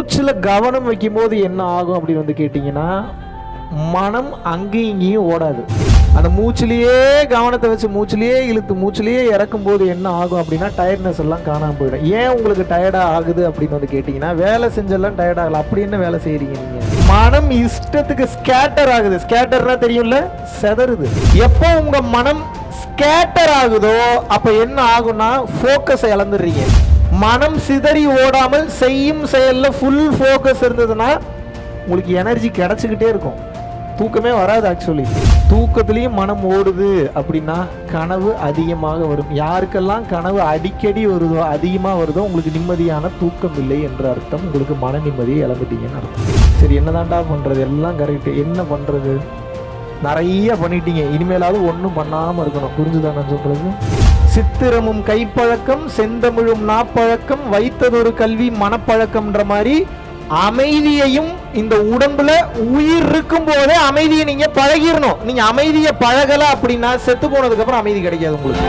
மூச்சில் கவனம் வைக்கும்போது என்ன ஆகும் அப்படின்னு வந்து கேட்டிங்கன்னா மனம் அங்கேயும் இங்கேயும் ஓடாது அந்த மூச்சிலேயே கவனத்தை வச்சு மூச்சிலேயே இழுத்து மூச்சிலேயே இறக்கும் போது என்ன ஆகும் அப்படின்னா டயர்ட்னஸ் எல்லாம் காணாமல் போயிடும் ஏன் உங்களுக்கு டயர்டாக ஆகுது அப்படின்னு வந்து கேட்டிங்கன்னா வேலை செஞ்செல்லாம் டயர்ட் ஆகல அப்படி என்ன வேலை செய்கிறீங்க நீங்கள் மனம் இஷ்டத்துக்கு ஸ்கேட்டர் ஆகுது ஸ்கேட்டர்னா தெரியும்ல செதறுது எப்போ உங்கள் மனம் ஸ்கேட்டர் ஆகுதோ அப்போ என்ன ஆகும்னா ஃபோக்கஸை இழந்துடுறீங்க மனம் சிதறி ஓடாமல் செய்யும் செயலில் ஃபுல் ஃபோக்கஸ் இருந்ததுன்னா உங்களுக்கு எனர்ஜி கிடச்சிக்கிட்டே இருக்கும் தூக்கமே வராது ஆக்சுவலி தூக்கத்துலேயும் மனம் ஓடுது அப்படின்னா கனவு அதிகமாக வரும் யாருக்கெல்லாம் கனவு அடிக்கடி வருதோ அதிகமாக வருதோ உங்களுக்கு நிம்மதியான தூக்கம் இல்லை என்ற அர்த்தம் உங்களுக்கு மன நிம்மதியை இழந்துட்டீங்கன்னு அர்த்தம் சரி என்னதான்டா பண்ணுறது எல்லாம் கரெக்டு என்ன பண்ணுறது நிறைய பண்ணிட்டீங்க இனிமேலாவது ஒன்றும் பண்ணாமல் இருக்கணும் புரிஞ்சுதான் நான் சொல்கிறது சித்திரமும் கைப்பழக்கம் செந்தமிழும் நாப்பழக்கம் வைத்ததொரு கல்வி மனப்பழக்கம்ன்ற மாதிரி அமைதியையும் இந்த உடம்புல உயிர் இருக்கும் போதே அமைதியை நீங்க பழகிடணும் நீங்க அமைதியை பழகல அப்படின்னா செத்து போனதுக்கு அப்புறம் அமைதி கிடைக்காது உங்களுக்கு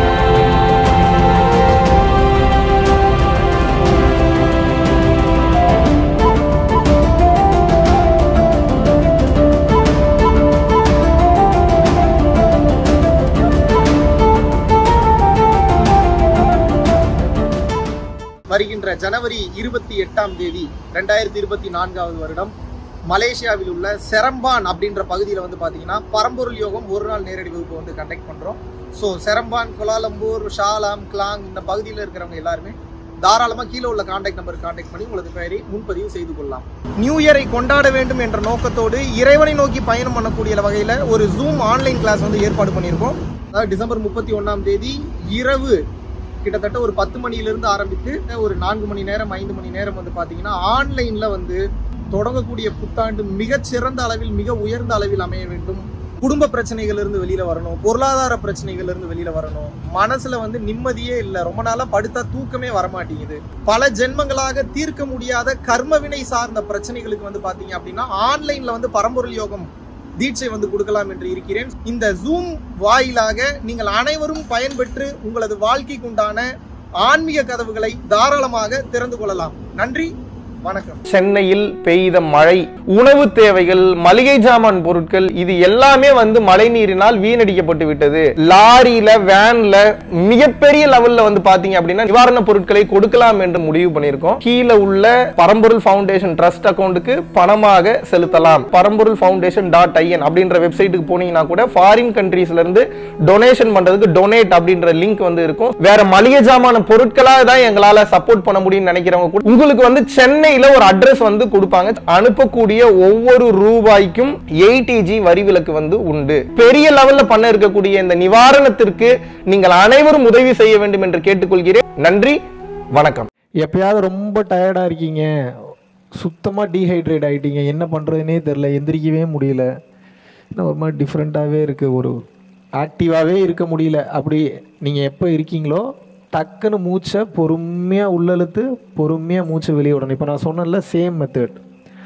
வருகின்ற ஜனவரி இருபத்தி எட்டாம் தேதி ரெண்டாயிரத்தி இருபத்தி நான்காவது வருடம் மலேசியாவில் உள்ள செரம்பான் அப்படின்ற பகுதியில் வந்து பார்த்தீங்கன்னா பரம்பொருள் யோகம் ஒரு நாள் நேரடி வகுப்பு வந்து கண்டக்ட் பண்ணுறோம் so Seremban Kuala Lumpur Shah Alam Klang இந்த பகுதியில் இருக்கிறவங்க எல்லாருமே தாராளமாக கீழே உள்ள காண்டாக்ட் நம்பர் காண்டாக்ட் பண்ணி உங்களது பெயரை முன்பதிவு செய்து கொள்ளலாம் நியூ இயரை கொண்டாட வேண்டும் என்ற நோக்கத்தோடு இறைவனை நோக்கி பயணம் பண்ணக்கூடிய வகையில் ஒரு ஜூம் ஆன்லைன் கிளாஸ் வந்து ஏற்பாடு பண்ணியிருக்கோம் அதாவது டிசம்பர் முப்பத்தி ஒன்றாம் தேதி இரவு கிட்டத்தட்ட ஒரு பத்து மணியிலிருந்து ஆரம்பித்து ஒரு நான்கு மணி நேரம் ஐந்து மணி நேரம் வந்து பார்த்தீங்கன்னா ஆன்லைனில் வந்து தொடங்கக்கூடிய புத்தாண்டு மிகச்சிறந்த அளவில் மிக உயர்ந்த அளவில் அமைய வேண்டும் குடும்ப பிரச்சனைகள் இருந்து வெளியில வரணும் பொருளாதார பிரச்சனைகள் இருந்து வெளியில வரணும் மனசுல வந்து நிம்மதியே இல்லை ரொம்ப நாளா படுத்தா தூக்கமே வரமாட்டேங்குது பல ஜென்மங்களாக தீர்க்க முடியாத கர்ம வினை சார்ந்த பிரச்சனைகளுக்கு வந்து பாத்தீங்க அப்படின்னா ஆன்லைன்ல வந்து பரம்பொருள் யோகம் தீட்சை வந்து கொடுக்கலாம் என்று இருக்கிறேன் இந்த ஜூம் வாயிலாக நீங்கள் அனைவரும் பயன்பெற்று உங்களது வாழ்க்கைக்கு உண்டான ஆன்மீக கதவுகளை தாராளமாக திறந்து கொள்ளலாம் நன்றி வணக்கம் சென்னையில் பெய்த மழை உணவு தேவைகள் மளிகை ஜாமான் பொருட்கள் இது எல்லாமே வந்து மழை நீரினால் வீணடிக்கப்பட்டு விட்டது லாரியில வேன்ல மிகப்பெரிய லெவல்ல வந்து பாத்தீங்க அப்படின்னா நிவாரண பொருட்களை கொடுக்கலாம் என்று முடிவு பண்ணியிருக்கோம் கீழே உள்ள பரம்பொருள் ஃபவுண்டேஷன் ட்ரஸ்ட் அக்கௌண்ட்டுக்கு பணமாக செலுத்தலாம் பரம்பொருள் ஃபவுண்டேஷன் டாட் ஐஎன் அப்படின்ற வெப்சைட்டுக்கு போனீங்கன்னா கூட ஃபாரின் கண்ட்ரீஸ்ல இருந்து டொனேஷன் பண்றதுக்கு டொனேட் அப்படின்ற லிங்க் வந்து இருக்கும் வேற மளிகை ஜாமான பொருட்களா தான் எங்களால சப்போர்ட் பண்ண முடியும்னு நினைக்கிறவங்க கூட உங்களுக்கு வந்து சென்னையில ஒரு அட்ரஸ் வந்து கொடுப்பாங்க அனுப்பக்கூடிய ஒவ்வொரு ரூபாய்க்கும் எயிட்டிஜி வரி விலக்கு வந்து உண்டு பெரிய லெவல்ல பண்ண இருக்கக்கூடிய இந்த நிவாரணத்திற்கு நீங்கள் அனைவரும் உதவி செய்ய வேண்டும் என்று கேட்டுக்கொள்கிறேன் நன்றி வணக்கம் எப்பயாவது ரொம்ப டயர்டாக இருக்கீங்க சுத்தமாக டீஹைட்ரேட் ஆகிட்டீங்க என்ன பண்ணுறதுனே தெரில எந்திரிக்கவே முடியல என்ன ஒரு மாதிரி டிஃப்ரெண்ட்டாகவே இருக்குது ஒரு ஆக்டிவாகவே இருக்க முடியல அப்படி நீங்கள் எப்போ இருக்கீங்களோ டக்குன்னு மூச்சை பொறுமையாக உள்ளெழுத்து பொறுமையாக மூச்சை வெளியே விடணும் இப்போ நான் சொன்னேன்ல சேம் மெத்தட்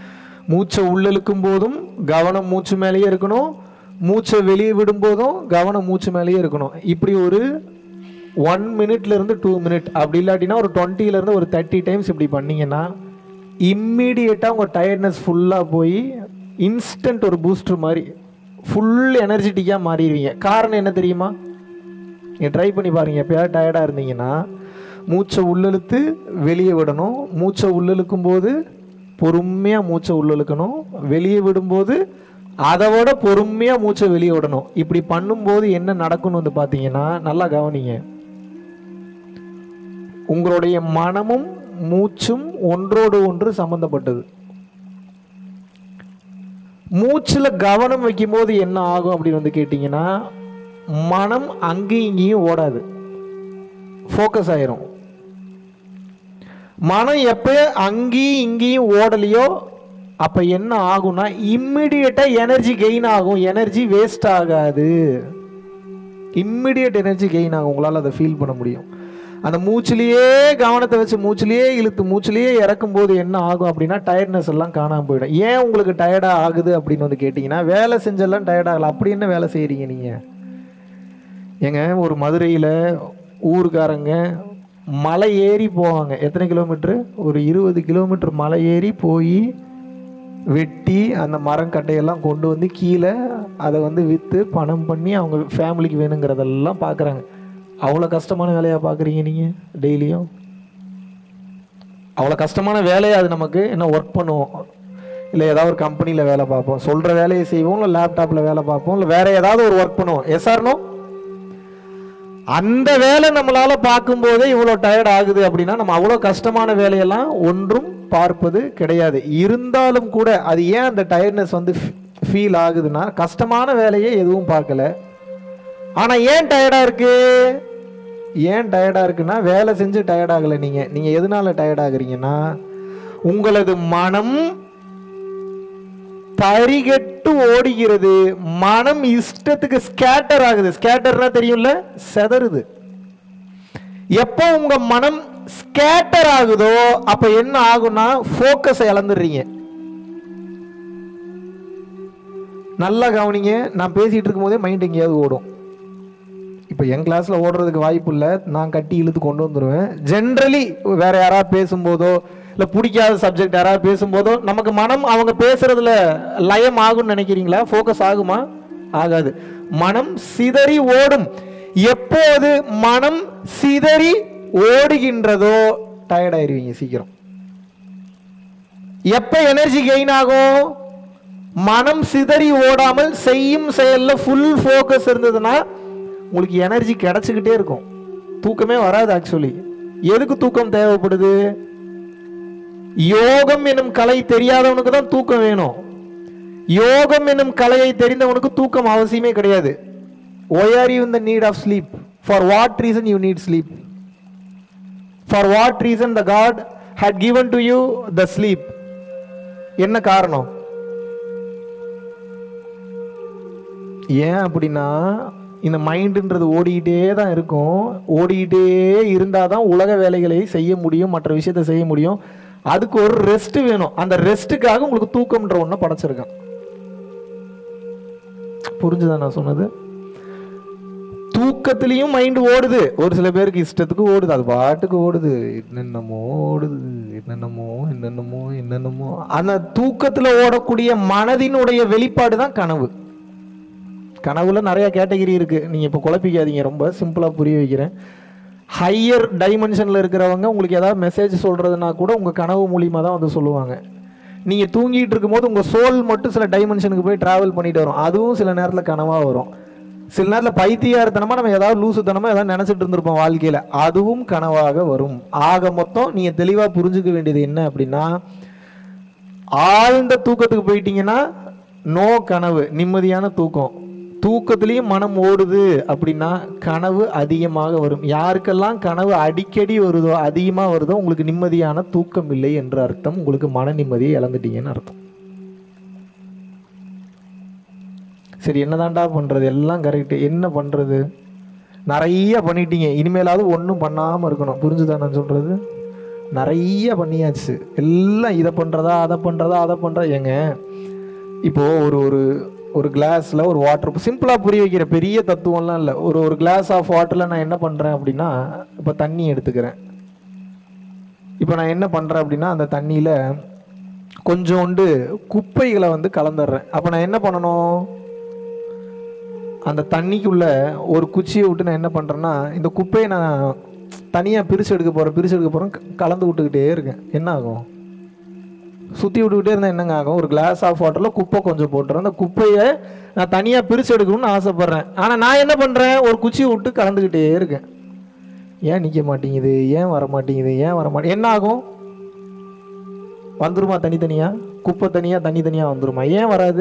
மூச்சை உள்ளிழுக்கும் போதும் கவனம் மூச்சு மேலேயே இருக்கணும் மூச்சை வெளியே விடும்போதும் கவனம் மூச்சு மேலேயே இருக்கணும் இப்படி ஒரு ஒன் மினிட்லேருந்து டூ மினிட் அப்படி இல்லாட்டினா ஒரு 20 ல இருந்து ஒரு தேர்ட்டி டைம்ஸ் இப்படி பண்ணீங்கன்னா இம்மீடியட்டாக உங்கள் டயர்ட்னஸ் ஃபுல்லாக போய் இன்ஸ்டன்ட் ஒரு பூஸ்டர் மாதிரி ஃபுல் எனர்ஜெட்டிக்காக மாறிடுவீங்க காரணம் என்ன தெரியுமா நீங்கள் ட்ரை பண்ணி பாருங்கள் எப்பயாவது டயர்டாக இருந்தீங்கன்னா மூச்சை உள்ளிழுத்து வெளியே விடணும் மூச்சை உள்ளிழுக்கும் போது பொறுமையாக மூச்சை உள்ளிழுக்கணும் வெளியே விடும்போது அதை விட பொறுமையாக மூச்சை வெளியே விடணும் இப்படி பண்ணும்போது என்ன நடக்கும்னு வந்து பார்த்தீங்கன்னா நல்லா கவனிங்க உங்களுடைய மனமும் மூச்சும் ஒன்றோடு ஒன்று சம்பந்தப்பட்டது மூச்சில் கவனம் வைக்கும்போது என்ன ஆகும் அப்படின்னு வந்து கேட்டிங்கன்னா மனம் அங்கேயும் இங்கேயும் ஓடாது ஃபோக்கஸ் ஆயிரும் மனம் எப்போ அங்கேயும் இங்கேயும் ஓடலையோ அப்போ என்ன ஆகும்னா இம்மிடியட்டாக எனர்ஜி கெயின் ஆகும் எனர்ஜி வேஸ்ட் ஆகாது இம்மிடியட் எனர்ஜி கெயின் ஆகும் உங்களால் அதை ஃபீல் பண்ண முடியும் அந்த மூச்சிலேயே கவனத்தை வச்சு மூச்சிலேயே இழுத்து மூச்சிலேயே இறக்கும் போது என்ன ஆகும் அப்படின்னா டயர்ட்னஸ் எல்லாம் காணாமல் போயிடும் ஏன் உங்களுக்கு டயர்டாக ஆகுது அப்படின்னு வந்து கேட்டிங்கன்னா வேலை செஞ்செல்லாம் டயர்ட் ஆகல அப்படி என்ன வேலை செய்கிறீங்க நீங்கள் ஏங்க ஒரு மதுரையில் ஊருக்காரங்க மலை ஏறி போவாங்க எத்தனை கிலோமீட்ரு ஒரு இருபது கிலோமீட்டர் மலை ஏறி போய் வெட்டி அந்த மரம் கட்டையெல்லாம் கொண்டு வந்து கீழே அதை வந்து விற்று பணம் பண்ணி அவங்க ஃபேமிலிக்கு வேணுங்கிறதெல்லாம் பார்க்குறாங்க அவ்வளோ கஷ்டமான வேலையாக பார்க்குறீங்க நீங்கள் டெய்லியும் அவ்வளோ கஷ்டமான வேலையை அது நமக்கு என்ன ஒர்க் பண்ணுவோம் இல்லை ஏதாவது ஒரு கம்பெனியில் வேலை பார்ப்போம் சொல்கிற வேலையை செய்வோம் இல்லை லேப்டாப்பில் வேலை பார்ப்போம் இல்லை வேற ஏதாவது ஒரு ஒர்க் பண்ணுவோம் எஸ்ஆர்னோ அந்த வேலை நம்மளால பார்க்கும்போதே இவ்வளோ டயர்ட் ஆகுது அப்படின்னா நம்ம அவ்வளோ கஷ்டமான வேலையெல்லாம் ஒன்றும் பார்ப்பது கிடையாது இருந்தாலும் கூட அது ஏன் அந்த டயர்ட்னஸ் வந்து ஃபீல் ஆகுதுன்னா கஷ்டமான வேலையை எதுவும் பார்க்கல ஆனால் ஏன் டயர்டாக இருக்கு ஏன் டயர்டாக இருக்குன்னா வேலை செஞ்சு டயர்ட் ஆகலை நீங்கள் நீங்கள் எதனால டயர்ட் ஆகுறீங்கன்னா உங்களது மனம் தரிகட்டு ஓடுகிறது மனம் இஷ்டத்துக்கு ஸ்கேட்டர் ஆகுது ஸ்கேட்டர்னா தெரியும்ல செதறுது எப்போ உங்க மனம் ஸ்கேட்டர் ஆகுதோ அப்ப என்ன ஆகும்னா ஃபோக்கஸை இழந்துடுறீங்க நல்லா கவனிங்க நான் பேசிட்டு இருக்கும்போதே மைண்ட் எங்கேயாவது ஓடும் இப்போ என் கிளாஸில் ஓடுறதுக்கு வாய்ப்பு இல்லை நான் கட்டி இழுத்து கொண்டு வந்துடுவேன் ஜென்ரலி வேற யாராவது பேசும்போதோ இல்லை பிடிக்காத சப்ஜெக்ட் யாராவது பேசும்போதோ நமக்கு மனம் அவங்க பேசுறதுல லயம் ஆகும்னு நினைக்கிறீங்களா ஃபோக்கஸ் ஆகுமா ஆகாது மனம் சிதறி ஓடும் எப்போது மனம் சிதறி ஓடுகின்றதோ டயர்ட் ஆயிருவீங்க சீக்கிரம் எப்ப எனர்ஜி கெயின் ஆகும் மனம் சிதறி ஓடாமல் செய்யும் செயல்ல ஃபுல் ஃபோக்கஸ் இருந்ததுன்னா உங்களுக்கு எனர்ஜி கிடைச்சிக்கிட்டே இருக்கும் தூக்கமே வராது ஆக்சுவலி எதுக்கு தூக்கம் தேவைப்படுது யோகம் என்னும் கலை தெரியாதவனுக்கு தான் தூக்கம் வேணும் யோகம் என்னும் கலையை தெரிந்தவனுக்கு தூக்கம் அவசியமே கிடையாது why are you in the need of sleep for what reason you need sleep for what reason the God had given to you the sleep என்ன காரணம் ஏன் அப்படின்னா இந்த மைண்டுன்றது ஓடிக்கிட்டே தான் இருக்கும் ஓடிக்கிட்டே இருந்தால் தான் உலக வேலைகளை செய்ய முடியும் மற்ற விஷயத்தை செய்ய முடியும் அதுக்கு ஒரு ரெஸ்ட் வேணும் அந்த ரெஸ்ட்டுக்காக உங்களுக்கு தூக்கம்ன்ற ஒன்றை படைச்சிருக்கான் புரிஞ்சுதா நான் சொன்னது தூக்கத்திலையும் மைண்ட் ஓடுது ஒரு சில பேருக்கு இஷ்டத்துக்கு ஓடுது அது பாட்டுக்கு ஓடுது என்னென்னமோ ஓடுது என்னென்னமோ என்னென்னமோ என்னென்னமோ அந்த தூக்கத்துல ஓடக்கூடிய மனதினுடைய வெளிப்பாடு தான் கனவு கனவுல நிறைய கேட்டகரி இருக்கு நீங்க இப்போ குழப்பிக்காதீங்க ரொம்ப சிம்பிளா புரிய வைக்கிறேன் ஹையர் டைமென்ஷன்ல இருக்கிறவங்க உங்களுக்கு ஏதாவது மெசேஜ் சொல்றதுனா கூட உங்க கனவு மூலியமா தான் வந்து சொல்லுவாங்க நீங்க தூங்கிட்டு இருக்கும்போது உங்க சோல் மட்டும் சில டைமென்ஷனுக்கு போய் டிராவல் பண்ணிட்டு வரும் அதுவும் சில நேரத்துல கனவா வரும் சில நேரத்தில் பைத்தியாரத்தனமா நம்ம ஏதாவது லூசுத்தனமா ஏதாவது நினைச்சிட்டு இருந்திருப்போம் வாழ்க்கையில அதுவும் கனவாக வரும் ஆக மொத்தம் நீங்க தெளிவா புரிஞ்சுக்க வேண்டியது என்ன அப்படின்னா ஆழ்ந்த தூக்கத்துக்கு போயிட்டீங்கன்னா நோ கனவு நிம்மதியான தூக்கம் தூக்கத்திலையும் மனம் ஓடுது அப்படின்னா கனவு அதிகமாக வரும் யாருக்கெல்லாம் கனவு அடிக்கடி வருதோ அதிகமாக வருதோ உங்களுக்கு நிம்மதியான தூக்கம் இல்லை என்று அர்த்தம் உங்களுக்கு மன நிம்மதியை இழந்துட்டீங்கன்னு அர்த்தம் சரி என்னதான்டா பண்றது எல்லாம் கரெக்ட் என்ன பண்றது நிறைய பண்ணிட்டீங்க இனிமேலாவது ஒன்றும் பண்ணாமல் இருக்கணும் புரிஞ்சுதா நான் சொல்றது நிறைய பண்ணியாச்சு எல்லாம் இதை பண்றதா அதை பண்றதா அதை பண்றதா ஏங்க இப்போ ஒரு ஒரு ஒரு கிளாஸ்ல ஒரு வாட்டர் சிம்பிளா புரிய வைக்கிற பெரிய தத்துவம்லாம் இல்லை ஒரு ஒரு கிளாஸ் ஆஃப் வாட்டர்ல நான் என்ன பண்றேன் அப்படின்னா இப்போ தண்ணி எடுத்துக்கிறேன் இப்போ நான் என்ன பண்றேன் அப்படின்னா அந்த தண்ணியில கொஞ்சோண்டு குப்பைகளை வந்து கலந்துடுறேன் அப்போ நான் என்ன பண்ணணும் அந்த தண்ணிக்குள்ள ஒரு குச்சியை விட்டு நான் என்ன பண்றேன்னா இந்த குப்பையை நான் தனியா பிரிச்சு எடுக்க போறேன் பிரிச்சு எடுக்க போறேன் க- கலந்து விட்டுக்கிட்டே இருக்கேன் என்ன ஆகும் சுற்றி விட்டுக்கிட்டே இருந்தால் என்னங்க ஆகும் ஒரு கிளாஸ் ஆஃப் வாட்டரில் குப்பை கொஞ்சம் போட்டுறேன் அந்த குப்பையை நான் தனியாக பிரித்து எடுக்கணும்னு ஆசைப்பட்றேன் ஆனால் நான் என்ன பண்ணுறேன் ஒரு குச்சியை விட்டு கலந்துக்கிட்டே இருக்கேன் ஏன் நிற்க மாட்டேங்குது ஏன் வர மாட்டேங்குது ஏன் வர மாட்டேங்குது என்ன ஆகும் வந்துருமா தனித்தனியாக குப்பை தனியாக தனி தனியாக வந்துருமா ஏன் வராது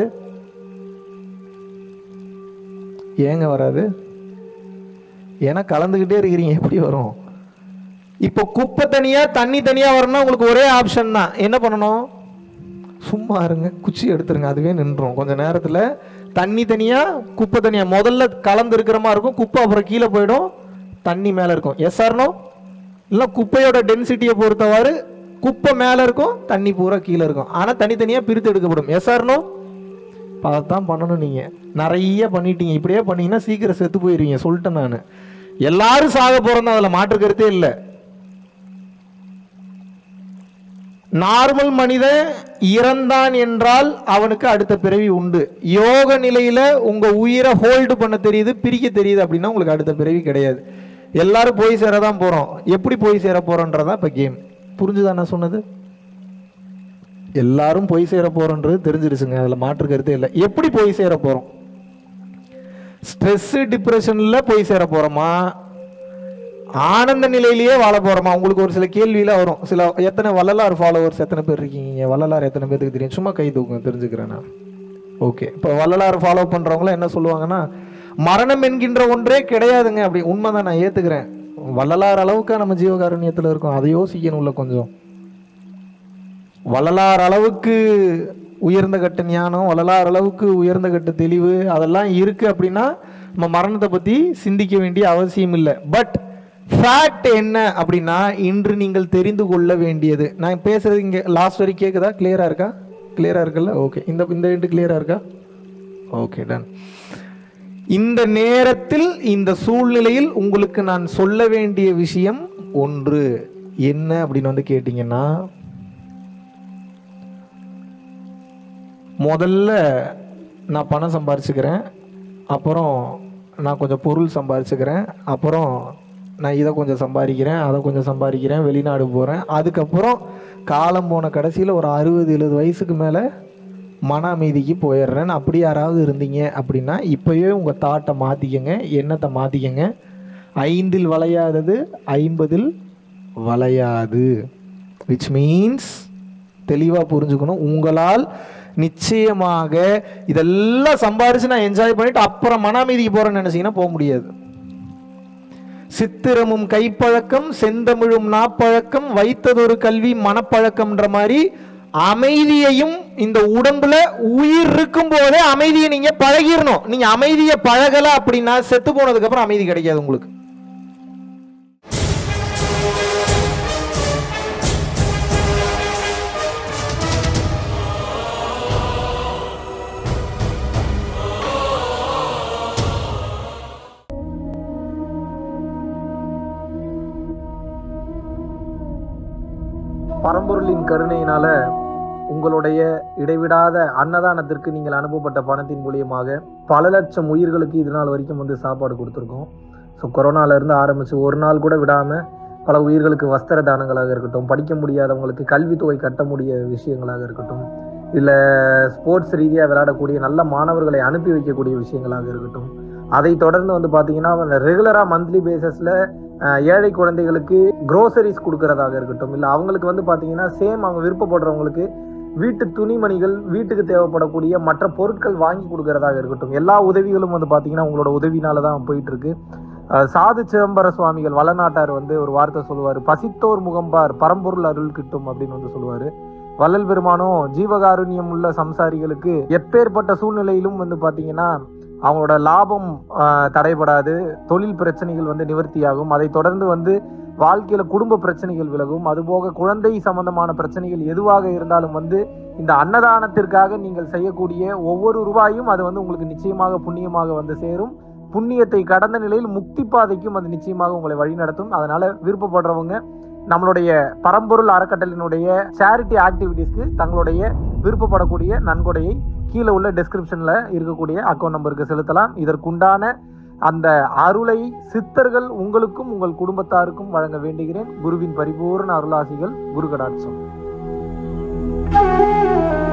ஏங்க வராது ஏன்னா கலந்துக்கிட்டே இருக்கிறீங்க எப்படி வரும் இப்போ குப்பை தனியா தண்ணி தனியா வரணும்னா உங்களுக்கு ஒரே ஆப்ஷன் தான் என்ன பண்ணணும் சும்மா இருங்க குச்சி எடுத்துருங்க அதுவே நின்றோம் கொஞ்ச நேரத்துல தண்ணி தனியா குப்பை தனியா முதல்ல கலந்து இருக்கிற மாதிரி இருக்கும் குப்பை அப்புறம் கீழே போயிடும் தண்ணி மேல இருக்கும் எஸ் ஆர்னோ இல்லை குப்பையோட டென்சிட்டியை பொறுத்தவாறு குப்பை மேல இருக்கும் தண்ணி பூரா கீழே இருக்கும் ஆனா தனித்தனியா பிரித்து எடுக்கப்படும் எஸ் ஆர்னோ அதைத்தான் பண்ணணும் நீங்க நிறைய பண்ணிட்டீங்க இப்படியே பண்ணீங்கன்னா சீக்கிரம் செத்து போயிருவீங்க சொல்லிட்டேன் நான் எல்லாரும் சாக போறோம் அதுல மாற்று கருத்தே இல்லை நார்மல் மனிதன் இறந்தான் என்றால் அவனுக்கு அடுத்த பிறவி உண்டு யோக நிலையில உங்க உயிரை ஹோல்டு பண்ண தெரியுது பிரிக்க தெரியுது அப்படின்னா உங்களுக்கு அடுத்த பிறவி கிடையாது எல்லாரும் போய் சேர தான் போறோம் எப்படி போய் சேர போறோன்றதா இப்ப கேம் புரிஞ்சுதா நான் சொன்னது எல்லாரும் போய் சேர போறோன்றது தெரிஞ்சிருச்சுங்க அதுல மாற்று கருத்தே இல்லை எப்படி போய் சேர போறோம் ஸ்ட்ரெஸ் டிப்ரெஷன்ல போய் சேர போறோமா ஆனந்த நிலையிலேயே வாழ போறோமா உங்களுக்கு ஒரு சில கேள்வியில வரும் சில எத்தனை வள்ளலார் ஃபாலோவர்ஸ் எத்தனை பேர் இருக்கீங்க வள்ளலார் எத்தனை பேருக்கு தெரியும் சும்மா கை தூக்குங்க தெரிஞ்சுக்கிறேன் நான் ஓகே இப்போ வள்ளலார் ஃபாலோ பண்றவங்களாம் என்ன சொல்லுவாங்கன்னா மரணம் என்கின்ற ஒன்றே கிடையாதுங்க அப்படி உண்மைதான் நான் ஏத்துக்கிறேன் வள்ளலார் அளவுக்கு நம்ம ஜீவகாருண்யத்தில் இருக்கோம் அதை யோசிக்கணும்ல கொஞ்சம் வள்ளலார் அளவுக்கு உயர்ந்த கட்ட ஞானம் வள்ளலார் அளவுக்கு உயர்ந்த கட்ட தெளிவு அதெல்லாம் இருக்கு அப்படின்னா நம்ம மரணத்தை பத்தி சிந்திக்க வேண்டிய அவசியம் இல்லை பட் ஃபேக்ட் என்ன அப்படின்னா இன்று நீங்கள் தெரிந்து கொள்ள வேண்டியது நான் பேசுறது இங்க லாஸ்ட் வரைக்கும் கேக்குதா கிளியரா இருக்கா கிளியரா இருக்குல்ல ஓகே இந்த இந்த ரெண்டு கிளியரா இருக்கா ஓகே டன் இந்த நேரத்தில் இந்த சூழ்நிலையில் உங்களுக்கு நான் சொல்ல வேண்டிய விஷயம் ஒன்று என்ன அப்படின்னு வந்து கேட்டிங்கன்னா முதல்ல நான் பணம் சம்பாரிச்சுக்கிறேன் அப்புறம் நான் கொஞ்சம் பொருள் சம்பாரிச்சுக்கிறேன் அப்புறம் நான் இதை கொஞ்சம் சம்பாதிக்கிறேன் அதை கொஞ்சம் சம்பாதிக்கிறேன் வெளிநாடு போகிறேன் அதுக்கப்புறம் காலம் போன கடைசியில் ஒரு அறுபது எழுபது வயசுக்கு மேலே மன அமைதிக்கு போயிடுறேன் அப்படி யாராவது இருந்தீங்க அப்படின்னா இப்போயே உங்கள் தாட்டை மாற்றிக்கங்க எண்ணத்தை மாற்றிக்கங்க ஐந்தில் வளையாதது ஐம்பதில் வளையாது விச் மீன்ஸ் தெளிவாக புரிஞ்சுக்கணும் உங்களால் நிச்சயமாக இதெல்லாம் சம்பாரிச்சு நான் என்ஜாய் பண்ணிட்டு அப்புறம் மன அமைதிக்கு போறேன்னு நினைச்சீங்கன்னா போக முடியாது சித்திரமும் கைப்பழக்கம் செந்தமிழும் நாப்பழக்கம் வைத்ததொரு கல்வி மனப்பழக்கம்ன்ற மாதிரி அமைதியையும் இந்த உடம்புல உயிர் இருக்கும் போதே அமைதியை நீங்க பழகிடணும் நீங்க அமைதியை பழகல அப்படின்னா செத்து போனதுக்கு அப்புறம் அமைதி கிடைக்காது உங்களுக்கு பரம்பொருளின் கருணையினால உங்களுடைய இடைவிடாத அன்னதானத்திற்கு நீங்கள் அனுப்பப்பட்ட பணத்தின் மூலியமாக பல லட்சம் உயிர்களுக்கு இது நாள் வரைக்கும் வந்து சாப்பாடு கொடுத்துருக்கோம் ஸோ கொரோனாலேருந்து ஆரம்பித்து ஒரு நாள் கூட விடாமல் பல உயிர்களுக்கு வஸ்திர தானங்களாக இருக்கட்டும் படிக்க முடியாதவங்களுக்கு கல்வித்தொகை கட்ட முடிய விஷயங்களாக இருக்கட்டும் இல்லை ஸ்போர்ட்ஸ் ரீதியாக விளையாடக்கூடிய நல்ல மாணவர்களை அனுப்பி வைக்கக்கூடிய விஷயங்களாக இருக்கட்டும் அதை தொடர்ந்து வந்து பார்த்தீங்கன்னா ரெகுலராக மந்த்லி பேசிஸில் ஏழை குழந்தைகளுக்கு க்ரோசரிஸ் கொடுக்கறதாக இருக்கட்டும் இல்லை அவங்களுக்கு வந்து பார்த்தீங்கன்னா சேம் அவங்க விருப்பப்படுறவங்களுக்கு வீட்டு துணிமணிகள் வீட்டுக்கு தேவைப்படக்கூடிய மற்ற பொருட்கள் வாங்கி கொடுக்கறதாக இருக்கட்டும் எல்லா உதவிகளும் வந்து பார்த்தீங்கன்னா உங்களோட உதவினால தான் போயிட்டு இருக்கு அஹ் சாது சிதம்பர சுவாமிகள் வளநாட்டார் வந்து ஒரு வார்த்தை சொல்லுவார் பசித்தோர் முகம்பார் பரம்பொருள் அருள் கிட்டும் அப்படின்னு வந்து சொல்லுவார் வள்ளல் பெருமானும் ஜீவகாருண்யம் உள்ள சம்சாரிகளுக்கு எப்பேற்பட்ட சூழ்நிலையிலும் வந்து பார்த்தீங்கன்னா அவங்களோட லாபம் ஆஹ், தடைபடாது தொழில் பிரச்சனைகள் வந்து நிவர்த்தியாகும் அதை தொடர்ந்து வந்து வாழ்க்கையில குடும்ப பிரச்சனைகள் விலகும் அதுபோக குழந்தை சம்பந்தமான பிரச்சனைகள் எதுவாக இருந்தாலும் வந்து இந்த அன்னதானத்திற்காக நீங்கள் செய்யக்கூடிய ஒவ்வொரு ரூபாயும் அது வந்து உங்களுக்கு நிச்சயமாக புண்ணியமாக வந்து சேரும் புண்ணியத்தை கடந்த நிலையில் முக்தி பாதைக்கும் அது நிச்சயமாக உங்களை வழிநடத்தும் அதனால விருப்பப்படுறவங்க நம்மளுடைய பரம்பொருள் அறக்கட்டளினுடைய சேரிட்டி ஆக்டிவிட்டீஸ்க்கு தங்களுடைய விருப்பப்படக்கூடிய நன்கொடையை கீழே உள்ள டெஸ்கிரிப்ஷன்ல இருக்கக்கூடிய அக்கௌண்ட் நம்பருக்கு செலுத்தலாம் இதற்குண்டான அந்த அருளை சித்தர்கள் உங்களுக்கும் உங்கள் குடும்பத்தாருக்கும் வழங்க வேண்டுகிறேன் குருவின் பரிபூர்ண அருளாசிகள் குரு கடாட்சம்